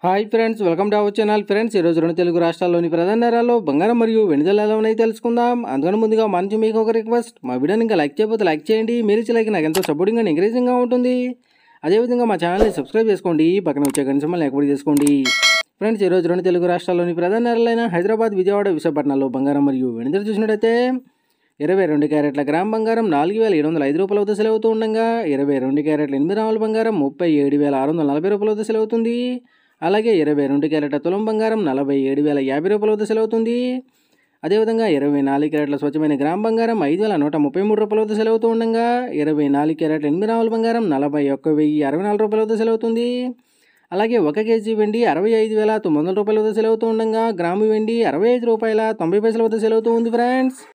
hi friends welcome to our channel friends ఈరోజు రెండు తెలుగు రాష్ట్రాల్లోని ప్రధాన నగరాల్లో బంగారం మరియు వెనుదల ఎలా ఉన్నాయి తెలుసుకుందాం అందుకని ముందుగా మన నుంచి మీకు ఒక రిక్వెస్ట్ మా వీడియోని ఇంకా లైక్ చేయకపోతే లైక్ చేయండి మీరు ఇచ్చే లైక్ నాకు ఎంతో సపోర్టింగ్ అండ్ ఎంకరేజింగ్గా ఉంటుంది అదేవిధంగా మా ఛానల్ని సబ్స్క్రైబ్ చేసుకోండి పక్కన వచ్చే గంట మళ్ళీ ఎక్కడ చేసుకోండి ఫ్రెండ్స్ ఈరోజు రెండు తెలుగు రాష్ట్రాల్లోని ప్రధాన నగరాలైన హైదరాబాద్ విజయవాడ విశాఖపట్నంలో బంగారం మరియు వెనుదల చూసినట్టయితే ఇరవై రెండు క్యారెట్ల గ్రామ్ బంగారం నాలుగు వేల ఏడు వందల ఐదు రూపాయల వద్ద సెలవుతూ ఉండగా ఇరవై రెండు క్యారెట్ల ఎనిమిది రాముల బంగారం ముప్పై ఏడు వేల ఆరు వందల నలభై రూపాయల వద్ద సెలవుతుంది అలాగే ఇరవై రెండు క్యారెట్ల తులం బంగారం నలభై ఏడు వేల యాభై రూపాయల వద్ద సెలవుతుంది అదేవిధంగా ఇరవై నాలుగు క్యారెట్ల స్వచ్ఛమైన గ్రామ్ బంగారం ఐదు వేల నూట ముప్పై మూడు రూపాయల వద్ద సెలవుతూ ఉండగా ఇరవై నాలుగు క్యారెట్ల ఎనిమిది రాముల బంగారం నలభై ఒక్క వెయ్యి అరవై నాలుగు రూపాయల వద్ద సెలవుతుంది అలాగే ఒక కేజీ వెండి అరవై ఐదు వేల తొమ్మిది వందల రూపాయల వద్ద సెలవుతూ ఉండగా గ్రాము వెండి అరవై ఐదు రూపాయల తొంభై పైసల వద్ద సెలవుతూ ఉంది ఫ్రెండ్స్